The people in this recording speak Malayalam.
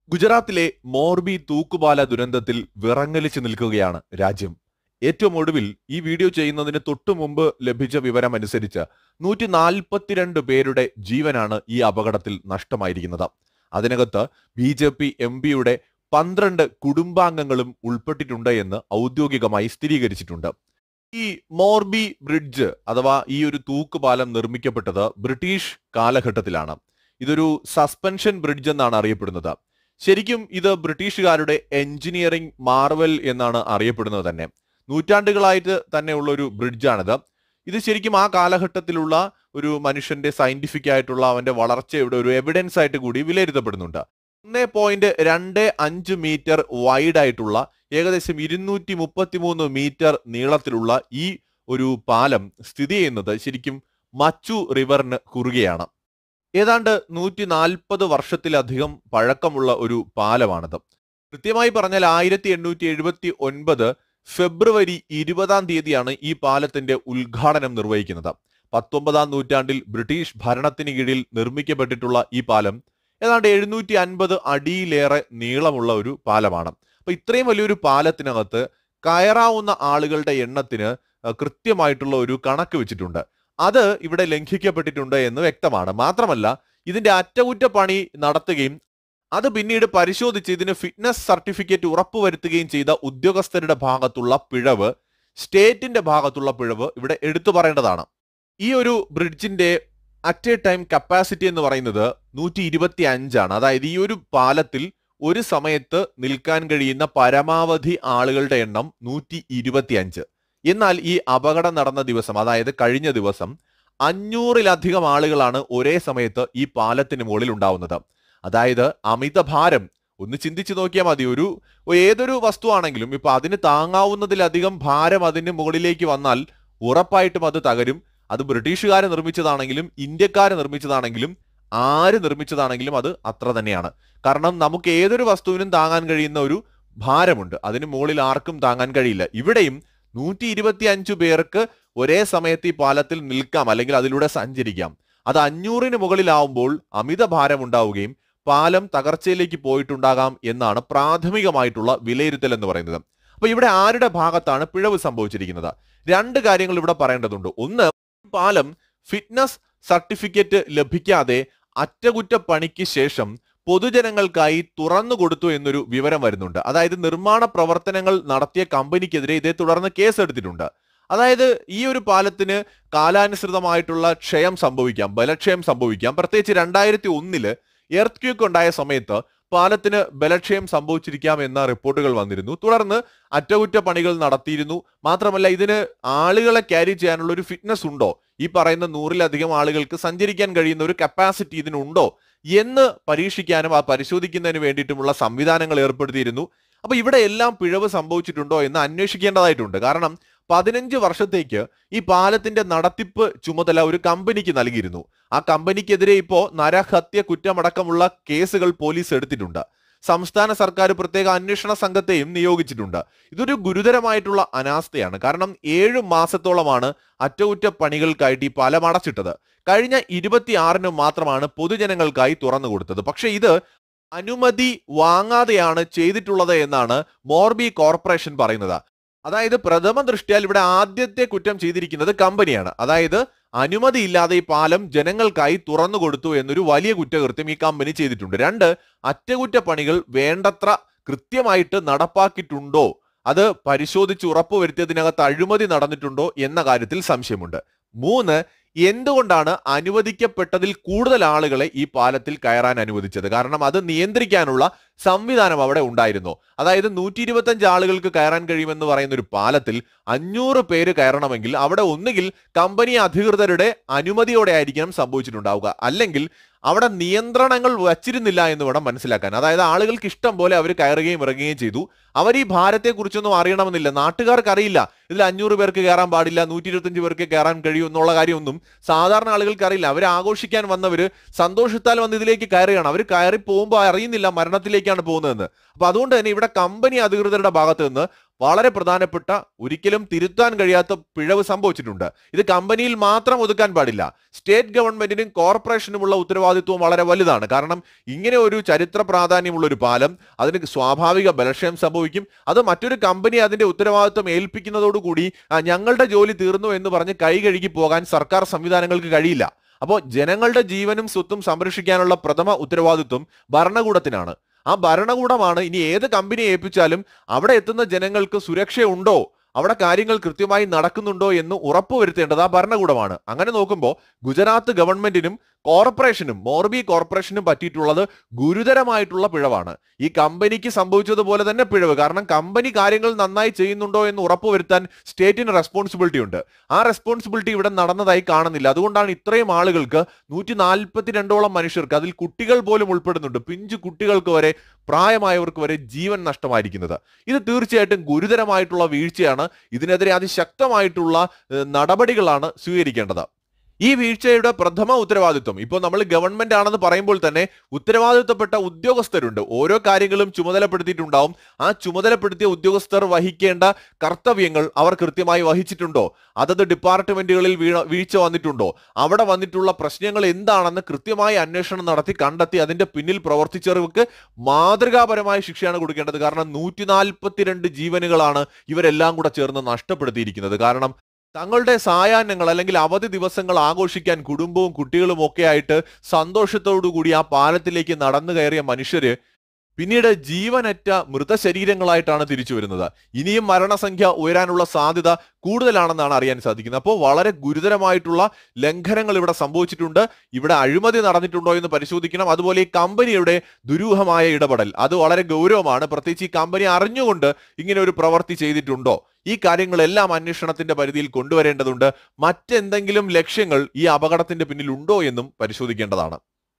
ഗുജറാത്തിലെ മോർബി തൂക്കുപാല ദുരന്തത്തിൽ വിറങ്ങലിച്ചു നിൽക്കുകയാണ് രാജ്യം ഏറ്റവും ഒടുവിൽ ഈ വീഡിയോ ചെയ്യുന്നതിന് തൊട്ടു മുമ്പ് ലഭിച്ച വിവരം അനുസരിച്ച് നൂറ്റി നാൽപ്പത്തിരണ്ട് പേരുടെ ജീവനാണ് ഈ അപകടത്തിൽ നഷ്ടമായിരിക്കുന്നത് അതിനകത്ത് ബി ജെ പി എം പിയുടെ പന്ത്രണ്ട് കുടുംബാംഗങ്ങളും ഉൾപ്പെട്ടിട്ടുണ്ട് എന്ന് ഔദ്യോഗികമായി സ്ഥിരീകരിച്ചിട്ടുണ്ട് ഈ മോർബി ബ്രിഡ്ജ് അഥവാ ഈ ഒരു തൂക്കുപാലം നിർമ്മിക്കപ്പെട്ടത് ബ്രിട്ടീഷ് കാലഘട്ടത്തിലാണ് ഇതൊരു സസ്പെൻഷൻ ബ്രിഡ്ജ് എന്നാണ് അറിയപ്പെടുന്നത് ശരിക്കും ഇത് ബ്രിട്ടീഷുകാരുടെ എഞ്ചിനീയറിംഗ് മാർവൽ എന്നാണ് അറിയപ്പെടുന്നത് തന്നെ നൂറ്റാണ്ടുകളായിട്ട് തന്നെയുള്ള ഒരു ബ്രിഡ്ജാണിത് ഇത് ശരിക്കും ആ കാലഘട്ടത്തിലുള്ള ഒരു മനുഷ്യന്റെ സയന്റിഫിക് ആയിട്ടുള്ള അവന്റെ വളർച്ചയുടെ ഒരു എവിഡൻസ് ആയിട്ട് കൂടി വിലയിരുത്തപ്പെടുന്നുണ്ട് ഒന്നേ പോയിന്റ് രണ്ട് അഞ്ച് മീറ്റർ വൈഡ് ആയിട്ടുള്ള ഏകദേശം ഇരുന്നൂറ്റി മുപ്പത്തിമൂന്ന് മീറ്റർ നീളത്തിലുള്ള ഈ ഒരു പാലം സ്ഥിതി ചെയ്യുന്നത് ശരിക്കും മച്ചു റിവറിന് കുറുകെയാണ് ഏതാണ്ട് നൂറ്റി നാൽപ്പത് വർഷത്തിലധികം പഴക്കമുള്ള ഒരു പാലമാണിത് കൃത്യമായി പറഞ്ഞാൽ ആയിരത്തി എണ്ണൂറ്റി എഴുപത്തി ഒൻപത് ഫെബ്രുവരി ഇരുപതാം തീയതിയാണ് ഈ പാലത്തിന്റെ ഉദ്ഘാടനം നിർവഹിക്കുന്നത് പത്തൊമ്പതാം നൂറ്റാണ്ടിൽ ബ്രിട്ടീഷ് ഭരണത്തിന് കീഴിൽ നിർമ്മിക്കപ്പെട്ടിട്ടുള്ള ഈ പാലം ഏതാണ്ട് എഴുന്നൂറ്റി അൻപത് അടിയിലേറെ നീളമുള്ള ഒരു പാലമാണ് അപ്പൊ ഇത്രയും വലിയൊരു പാലത്തിനകത്ത് കയറാവുന്ന ആളുകളുടെ എണ്ണത്തിന് അഹ് കൃത്യമായിട്ടുള്ള ഒരു കണക്ക് വെച്ചിട്ടുണ്ട് അത് ഇവിടെ ലംഘിക്കപ്പെട്ടിട്ടുണ്ട് എന്ന് വ്യക്തമാണ് മാത്രമല്ല ഇതിന്റെ അറ്റകുറ്റപ്പണി നടത്തുകയും അത് പിന്നീട് പരിശോധിച്ച് ഇതിന് ഫിറ്റ്നസ് സർട്ടിഫിക്കറ്റ് ഉറപ്പുവരുത്തുകയും ചെയ്ത ഉദ്യോഗസ്ഥരുടെ ഭാഗത്തുള്ള പിഴവ് സ്റ്റേറ്റിന്റെ ഭാഗത്തുള്ള പിഴവ് ഇവിടെ എടുത്തു പറയേണ്ടതാണ് ഈ ഒരു ബ്രിഡ്ജിന്റെ അറ്റ് എ ടൈം കപ്പാസിറ്റി എന്ന് പറയുന്നത് നൂറ്റി ഇരുപത്തി അഞ്ചാണ് അതായത് ഈ ഒരു പാലത്തിൽ ഒരു സമയത്ത് നിൽക്കാൻ കഴിയുന്ന പരമാവധി ആളുകളുടെ എണ്ണം നൂറ്റി ഇരുപത്തി അഞ്ച് എന്നാൽ ഈ അപകടം നടന്ന ദിവസം അതായത് കഴിഞ്ഞ ദിവസം അഞ്ഞൂറിലധികം ആളുകളാണ് ഒരേ സമയത്ത് ഈ പാലത്തിന് മുകളിൽ ഉണ്ടാവുന്നത് അതായത് അമിതഭാരം ഒന്ന് ചിന്തിച്ചു നോക്കിയാൽ മതി ഒരു ഏതൊരു വസ്തുവാണെങ്കിലും ഇപ്പൊ അതിന് താങ്ങാവുന്നതിലധികം ഭാരം അതിന് മുകളിലേക്ക് വന്നാൽ ഉറപ്പായിട്ടും അത് തകരും അത് ബ്രിട്ടീഷുകാർ നിർമ്മിച്ചതാണെങ്കിലും ഇന്ത്യക്കാർ നിർമ്മിച്ചതാണെങ്കിലും ആര് നിർമ്മിച്ചതാണെങ്കിലും അത് അത്ര തന്നെയാണ് കാരണം നമുക്ക് ഏതൊരു വസ്തുവിനും താങ്ങാൻ കഴിയുന്ന ഒരു ഭാരമുണ്ട് അതിന് മുകളിൽ ആർക്കും താങ്ങാൻ കഴിയില്ല ഇവിടെയും നൂറ്റി ഇരുപത്തി അഞ്ചു പേർക്ക് ഒരേ സമയത്ത് ഈ പാലത്തിൽ നിൽക്കാം അല്ലെങ്കിൽ അതിലൂടെ സഞ്ചരിക്കാം അത് അഞ്ഞൂറിന് മുകളിലാവുമ്പോൾ അമിത ഭാരം ഉണ്ടാവുകയും പാലം തകർച്ചയിലേക്ക് പോയിട്ടുണ്ടാകാം എന്നാണ് പ്രാഥമികമായിട്ടുള്ള വിലയിരുത്തൽ എന്ന് പറയുന്നത് അപ്പൊ ഇവിടെ ആരുടെ ഭാഗത്താണ് പിഴവ് സംഭവിച്ചിരിക്കുന്നത് രണ്ട് കാര്യങ്ങൾ ഇവിടെ പറയേണ്ടതുണ്ട് ഒന്ന് പാലം ഫിറ്റ്നസ് സർട്ടിഫിക്കറ്റ് ലഭിക്കാതെ അറ്റകുറ്റപ്പണിക്ക് ശേഷം പൊതുജനങ്ങൾക്കായി തുറന്നു കൊടുത്തു എന്നൊരു വിവരം വരുന്നുണ്ട് അതായത് നിർമ്മാണ പ്രവർത്തനങ്ങൾ നടത്തിയ കമ്പനിക്കെതിരെ ഇതേ തുടർന്ന് കേസെടുത്തിട്ടുണ്ട് അതായത് ഈ ഒരു പാലത്തിന് കാലാനുസൃതമായിട്ടുള്ള ക്ഷയം സംഭവിക്കാം ബലക്ഷയം സംഭവിക്കാം പ്രത്യേകിച്ച് രണ്ടായിരത്തി ഒന്നില് എർത്ത് ക്യൂക്ക് ഉണ്ടായ സമയത്ത് പാലത്തിന് ബലക്ഷയം സംഭവിച്ചിരിക്കാം എന്ന റിപ്പോർട്ടുകൾ വന്നിരുന്നു തുടർന്ന് അറ്റകുറ്റപ്പണികൾ നടത്തിയിരുന്നു മാത്രമല്ല ഇതിന് ആളുകളെ ക്യാരി ചെയ്യാനുള്ള ഒരു ഫിറ്റ്നസ് ഉണ്ടോ ഈ പറയുന്ന നൂറിലധികം ആളുകൾക്ക് സഞ്ചരിക്കാൻ കഴിയുന്ന ഒരു കപ്പാസിറ്റി ഇതിനുണ്ടോ എന്ന് പരീക്ഷിക്കാനും ആ പരിശോധിക്കുന്നതിന് വേണ്ടിയിട്ടുമുള്ള സംവിധാനങ്ങൾ ഏർപ്പെടുത്തിയിരുന്നു അപ്പൊ ഇവിടെ എല്ലാം പിഴവ് സംഭവിച്ചിട്ടുണ്ടോ എന്ന് അന്വേഷിക്കേണ്ടതായിട്ടുണ്ട് കാരണം പതിനഞ്ച് വർഷത്തേക്ക് ഈ പാലത്തിന്റെ നടത്തിപ്പ് ചുമതല ഒരു കമ്പനിക്ക് നൽകിയിരുന്നു ആ കമ്പനിക്കെതിരെ ഇപ്പോ നരഹത്യ കുറ്റമടക്കമുള്ള കേസുകൾ പോലീസ് എടുത്തിട്ടുണ്ട് സംസ്ഥാന സർക്കാർ പ്രത്യേക അന്വേഷണ സംഘത്തെയും നിയോഗിച്ചിട്ടുണ്ട് ഇതൊരു ഗുരുതരമായിട്ടുള്ള അനാസ്ഥയാണ് കാരണം ഏഴു മാസത്തോളമാണ് അറ്റകുറ്റപ്പണികൾക്കായിട്ട് ഈ പാലം അടച്ചിട്ടത് കഴിഞ്ഞ ഇരുപത്തിയാറിന് മാത്രമാണ് പൊതുജനങ്ങൾക്കായി തുറന്നു കൊടുത്തത് പക്ഷെ ഇത് അനുമതി വാങ്ങാതെയാണ് ചെയ്തിട്ടുള്ളത് എന്നാണ് മോർബി കോർപ്പറേഷൻ പറയുന്നത് അതായത് പ്രഥമ ദൃഷ്ടിയാൽ ഇവിടെ ആദ്യത്തെ കുറ്റം ചെയ്തിരിക്കുന്നത് കമ്പനിയാണ് അതായത് അനുമതി ഇല്ലാതെ ഈ പാലം ജനങ്ങൾക്കായി തുറന്നു കൊടുത്തു എന്നൊരു വലിയ കുറ്റകൃത്യം ഈ കമ്പനി ചെയ്തിട്ടുണ്ട് രണ്ട് അറ്റകുറ്റപ്പണികൾ വേണ്ടത്ര കൃത്യമായിട്ട് നടപ്പാക്കിയിട്ടുണ്ടോ അത് പരിശോധിച്ച് ഉറപ്പുവരുത്തിയതിനകത്ത് അഴിമതി നടന്നിട്ടുണ്ടോ എന്ന കാര്യത്തിൽ സംശയമുണ്ട് മൂന്ന് എന്തുകൊണ്ടാണ് അനുവദിക്കപ്പെട്ടതിൽ കൂടുതൽ ആളുകളെ ഈ പാലത്തിൽ കയറാൻ അനുവദിച്ചത് കാരണം അത് നിയന്ത്രിക്കാനുള്ള സംവിധാനം അവിടെ ഉണ്ടായിരുന്നു അതായത് നൂറ്റി ഇരുപത്തഞ്ച് ആളുകൾക്ക് കയറാൻ കഴിയുമെന്ന് പറയുന്ന ഒരു പാലത്തിൽ അഞ്ഞൂറ് പേര് കയറണമെങ്കിൽ അവിടെ ഒന്നുകിൽ കമ്പനി അധികൃതരുടെ അനുമതിയോടെ ആയിരിക്കണം സംഭവിച്ചിട്ടുണ്ടാവുക അല്ലെങ്കിൽ അവിടെ നിയന്ത്രണങ്ങൾ വച്ചിരുന്നില്ല എന്ന് വേണം മനസ്സിലാക്കാൻ അതായത് ആളുകൾക്ക് ഇഷ്ടം പോലെ അവർ കയറുകയും ഇറങ്ങുകയും ചെയ്തു അവർ ഈ ഭാരത്തെക്കുറിച്ചൊന്നും അറിയണമെന്നില്ല നാട്ടുകാർക്ക് അറിയില്ല ഇതിൽ അഞ്ഞൂറ് പേർക്ക് കയറാൻ പാടില്ല നൂറ്റി ഇരുപത്തഞ്ച് പേർക്ക് കയറാൻ കഴിയും എന്നുള്ള കാര്യമൊന്നും സാധാരണ ആളുകൾക്ക് അറിയില്ല അവർ ആഘോഷിക്കാൻ വന്നവര് സന്തോഷത്താൽ വന്ന് ഇതിലേക്ക് കയറുകയാണ് അവർ കയറി പോകുമ്പോൾ അറിയുന്നില്ല മരണത്തിലേക്കാണ് പോകുന്നതെന്ന് അപ്പൊ അതുകൊണ്ട് തന്നെ ഇവിടെ കമ്പനി അധികൃതരുടെ ഭാഗത്ത് നിന്ന് വളരെ പ്രധാനപ്പെട്ട ഒരിക്കലും തിരുത്താൻ കഴിയാത്ത പിഴവ് സംഭവിച്ചിട്ടുണ്ട് ഇത് കമ്പനിയിൽ മാത്രം ഒതുക്കാൻ പാടില്ല സ്റ്റേറ്റ് ഗവൺമെന്റിനും കോർപ്പറേഷനുമുള്ള ഉത്തരവാദിത്വം വളരെ വലുതാണ് കാരണം ഇങ്ങനെ ഒരു ചരിത്ര പ്രാധാന്യമുള്ള ഒരു പാലം അതിന് സ്വാഭാവിക ബലക്ഷയം സംഭവിക്കും അത് മറ്റൊരു കമ്പനി അതിന്റെ ഉത്തരവാദിത്വം ഏൽപ്പിക്കുന്നതോടുകൂടി ആ, ഞങ്ങളുടെ ജോലി തീർന്നു എന്ന് പറഞ്ഞ് കൈ കഴുകി പോകാൻ സർക്കാർ സംവിധാനങ്ങൾക്ക് കഴിയില്ല അപ്പോൾ ജനങ്ങളുടെ ജീവനും സ്വത്തും സംരക്ഷിക്കാനുള്ള പ്രഥമ ഉത്തരവാദിത്വം ഭരണകൂടത്തിനാണ് ആ ഭരണകൂടമാണ് ഇനി ഏത് കമ്പനിയെ ഏൽപ്പിച്ചാലും അവിടെ എത്തുന്ന ജനങ്ങൾക്ക് സുരക്ഷയുണ്ടോ അവിടെ കാര്യങ്ങൾ കൃത്യമായി നടക്കുന്നുണ്ടോ എന്ന് ഉറപ്പുവരുത്തേണ്ടത് ആ ഭരണകൂടമാണ് അങ്ങനെ നോക്കുമ്പോൾ ഗുജറാത്ത് ഗവൺമെന്റിനും കോർപ്പറേഷനും മോർബി കോർപ്പറേഷനും പറ്റിയിട്ടുള്ളത് ഗുരുതരമായിട്ടുള്ള പിഴവാണ് ഈ കമ്പനിക്ക് സംഭവിച്ചതുപോലെ തന്നെ പിഴവ് കാരണം കമ്പനി കാര്യങ്ങൾ നന്നായി ചെയ്യുന്നുണ്ടോ എന്ന് ഉറപ്പുവരുത്താൻ സ്റ്റേറ്റിന് റെസ്പോൺസിബിലിറ്റി ഉണ്ട് ആ റെസ്പോൺസിബിലിറ്റി ഇവിടെ നടന്നതായി കാണുന്നില്ല അതുകൊണ്ടാണ് ഇത്രയും ആളുകൾക്ക് നൂറ്റി നാൽപ്പത്തിരണ്ടോളം മനുഷ്യർക്ക് അതിൽ കുട്ടികൾ പോലും ഉൾപ്പെടുന്നുണ്ട് പിഞ്ചു കുട്ടികൾക്ക് വരെ പ്രായമായവർക്ക് വരെ ജീവൻ നഷ്ടമായിരിക്കുന്നത് ഇത് തീർച്ചയായിട്ടും ഗുരുതരമായിട്ടുള്ള വീഴ്ചയാണ് ഇതിനെതിരെ അതിശക്തമായിട്ടുള്ള ഏഹ്, നടപടികളാണ് സ്വീകരിക്കേണ്ടത് ഈ വീഴ്ചയുടെ പ്രഥമ ഉത്തരവാദിത്വം ഇപ്പോൾ നമ്മൾ ഗവൺമെന്റ് ആണെന്ന് പറയുമ്പോൾ തന്നെ ഉത്തരവാദിത്വപ്പെട്ട ഉദ്യോഗസ്ഥരുണ്ട് ഓരോ കാര്യങ്ങളും ചുമതലപ്പെടുത്തിയിട്ടുണ്ടാവും ആ ചുമതലപ്പെടുത്തിയ ഉദ്യോഗസ്ഥർ വഹിക്കേണ്ട കർത്തവ്യങ്ങൾ അവർ കൃത്യമായി വഹിച്ചിട്ടുണ്ടോ അതത് ഡിപ്പാർട്ട്മെന്റുകളിൽ വീഴ വീഴ്ച വന്നിട്ടുണ്ടോ അവിടെ വന്നിട്ടുള്ള പ്രശ്നങ്ങൾ എന്താണെന്ന് കൃത്യമായി അന്വേഷണം നടത്തി കണ്ടെത്തി അതിന്റെ പിന്നിൽ പ്രവർത്തിച്ചവർക്ക് മാതൃകാപരമായ ശിക്ഷയാണ് കൊടുക്കേണ്ടത് കാരണം നൂറ്റി നാൽപ്പത്തിരണ്ട് ജീവനുകളാണ് ഇവരെല്ലാം കൂടെ ചേർന്ന് നഷ്ടപ്പെടുത്തിയിരിക്കുന്നത് കാരണം തങ്ങളുടെ സായാഹ്നങ്ങൾ അല്ലെങ്കിൽ അവധി ദിവസങ്ങൾ ആഘോഷിക്കാൻ കുടുംബവും കുട്ടികളും ഒക്കെ ആയിട്ട് സന്തോഷത്തോടു കൂടി ആ പാലത്തിലേക്ക് നടന്നു കയറിയ മനുഷ്യര് പിന്നീട് ജീവനറ്റ മൃതശരീരങ്ങളായിട്ടാണ് തിരിച്ചു വരുന്നത് ഇനിയും മരണസംഖ്യ ഉയരാനുള്ള സാധ്യത കൂടുതലാണെന്നാണ് അറിയാൻ സാധിക്കുന്നത് അപ്പോൾ വളരെ ഗുരുതരമായിട്ടുള്ള ലംഘനങ്ങൾ ഇവിടെ സംഭവിച്ചിട്ടുണ്ട് ഇവിടെ അഴിമതി നടന്നിട്ടുണ്ടോ എന്ന് പരിശോധിക്കണം അതുപോലെ ഈ കമ്പനിയുടെ ദുരൂഹമായ ഇടപെടൽ അത് വളരെ ഗൗരവമാണ് പ്രത്യേകിച്ച് ഈ കമ്പനി അറിഞ്ഞുകൊണ്ട് ഇങ്ങനെ ഒരു പ്രവൃത്തി ചെയ്തിട്ടുണ്ടോ ഈ കാര്യങ്ങളെല്ലാം അന്വേഷണത്തിന്റെ പരിധിയിൽ കൊണ്ടുവരേണ്ടതുണ്ട് മറ്റെന്തെങ്കിലും ലക്ഷ്യങ്ങൾ ഈ അപകടത്തിന്റെ പിന്നിൽ ഉണ്ടോ എന്നും പരിശോധിക്കേണ്ടതാണ്